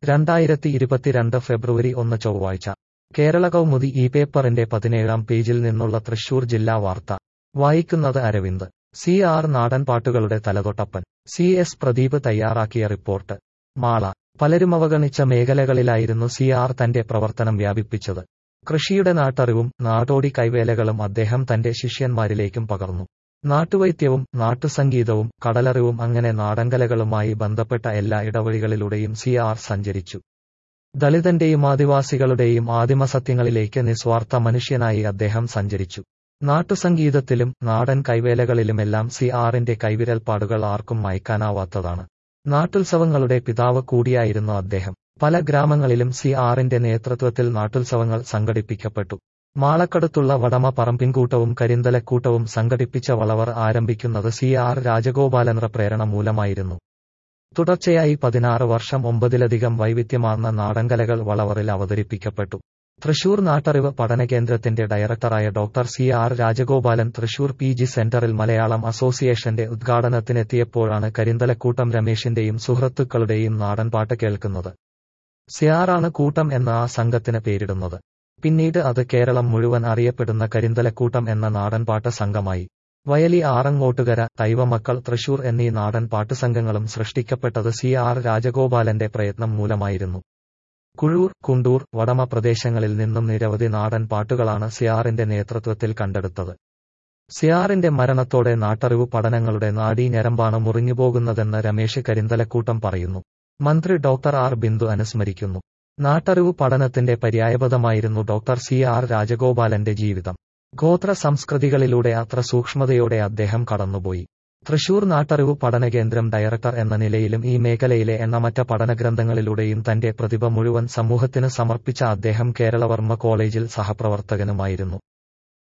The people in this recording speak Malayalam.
രണ്ടായിരത്തി ഇരുപത്തിരണ്ട് ഫെബ്രുവരി ഒന്ന് ചൊവ്വാഴ്ച കേരള കൗമുദി ഈ പേപ്പറിന്റെ പതിനേഴാം പേജിൽ നിന്നുള്ള തൃശൂർ ജില്ലാ വാർത്ത വായിക്കുന്നത് അരവിന്ദ് സി ആർ നാടൻ പാട്ടുകളുടെ തലതൊട്ടപ്പൻ സി എസ് പ്രദീപ് തയ്യാറാക്കിയ റിപ്പോർട്ട് മാള പലരും അവഗണിച്ച മേഖലകളിലായിരുന്നു സി ആർ തന്റെ പ്രവർത്തനം വ്യാപിപ്പിച്ചത് കൃഷിയുടെ നാട്ടറിവും നാടോടി കൈവേലകളും അദ്ദേഹം തന്റെ ശിഷ്യന്മാരിലേക്കും പകർന്നു നാട്ടുവൈദ്യവും നാട്ടുസംഗീതവും കടലറിവും അങ്ങനെ നാടൻകലകളുമായി ബന്ധപ്പെട്ട എല്ലാ ഇടവഴികളിലൂടെയും സി ആർ സഞ്ചരിച്ചു ദളിതന്റെയും ആദിവാസികളുടെയും ആദിമസത്യങ്ങളിലേക്ക് നിസ്വാർത്ഥ മനുഷ്യനായി അദ്ദേഹം സഞ്ചരിച്ചു നാട്ടുസംഗീതത്തിലും നാടൻ കൈവേലകളിലുമെല്ലാം സി ആറിന്റെ കൈവിരൽപ്പാടുകൾ ആർക്കും മയക്കാനാവാത്തതാണ് നാട്ടുത്സവങ്ങളുടെ പിതാവ് കൂടിയായിരുന്നു അദ്ദേഹം പല ഗ്രാമങ്ങളിലും സി ആറിന്റെ നേതൃത്വത്തിൽ നാട്ടുത്സവങ്ങൾ സംഘടിപ്പിക്കപ്പെട്ടു മാളക്കടുത്തുള്ള വടമ പറമ്പിൻകൂട്ടവും കരിന്തലക്കൂട്ടവും സംഘടിപ്പിച്ച വളവർ ആരംഭിക്കുന്നത് സി ആർ രാജഗോപാലൻറ പ്രേരണ മൂലമായിരുന്നു തുടർച്ചയായി പതിനാറ് വർഷം ഒമ്പതിലധികം വൈവിധ്യമാർന്ന നാടൻകലകൾ വളവറിൽ അവതരിപ്പിക്കപ്പെട്ടു തൃശൂർ നാട്ടറിവ് പഠനകേന്ദ്രത്തിന്റെ ഡയറക്ടറായ doctor C R Rajagopalan Thrissur P G സെന്ററിൽ മലയാളം അസോസിയേഷന്റെ ഉദ്ഘാടനത്തിനെത്തിയപ്പോഴാണ് കരിന്തലക്കൂട്ടം രമേശിന്റെയും സുഹൃത്തുക്കളുടെയും നാടൻപാട്ട് കേൾക്കുന്നത് സിയാറാണ് കൂട്ടം എന്ന ആ സംഘത്തിന് പേരിടുന്നത് പിന്നീട് അത് കേരളം മുഴുവൻ അറിയപ്പെടുന്ന കരിന്തലക്കൂട്ടം എന്ന നാടൻപാട്ട് സംഘമായി വയലി ആറങ്ങോട്ടുകര തൈവമക്കൾ തൃശൂർ എന്നീ നാടൻ പാട്ടുസംഘങ്ങളും സൃഷ്ടിക്കപ്പെട്ടത് സി ആർ രാജഗോപാലന്റെ പ്രയത്നം മൂലമായിരുന്നു കുഴൂർ കുണ്ടൂർ വടമ പ്രദേശങ്ങളിൽ നിന്നും നിരവധി നാടൻ പാട്ടുകളാണ് സിയാറിന്റെ നേതൃത്വത്തിൽ കണ്ടെടുത്തത് സിയാറിന്റെ മരണത്തോടെ നാട്ടറിവ് പഠനങ്ങളുടെ നാഡീഞരമ്പാണ് മുറിഞ്ഞുപോകുന്നതെന്ന് രമേശ് കരിന്തലക്കൂട്ടം പറയുന്നു മന്ത്രി ഡോക്ടർ ആർ ബിന്ദു അനുസ്മരിക്കുന്നു നാട്ടറിവ് പഠനത്തിന്റെ പര്യായപദമായിരുന്നു ഡോക്ടർ സി ആർ രാജഗോപാലന്റെ ജീവിതം ഗോത്ര സംസ്കൃതികളിലൂടെ അത്ര സൂക്ഷ്മതയോടെ അദ്ദേഹം കടന്നുപോയി തൃശൂർ നാട്ടറിവ് പഠനകേന്ദ്രം ഡയറക്ടർ എന്ന നിലയിലും ഈ മേഖലയിലെ എണ്ണമറ്റ പഠനഗ്രന്ഥങ്ങളിലൂടെയും തന്റെ പ്രതിഭ മുഴുവൻ സമൂഹത്തിന് സമർപ്പിച്ച അദ്ദേഹം കേരളവർമ്മ കോളേജിൽ സഹപ്രവർത്തകനുമായിരുന്നു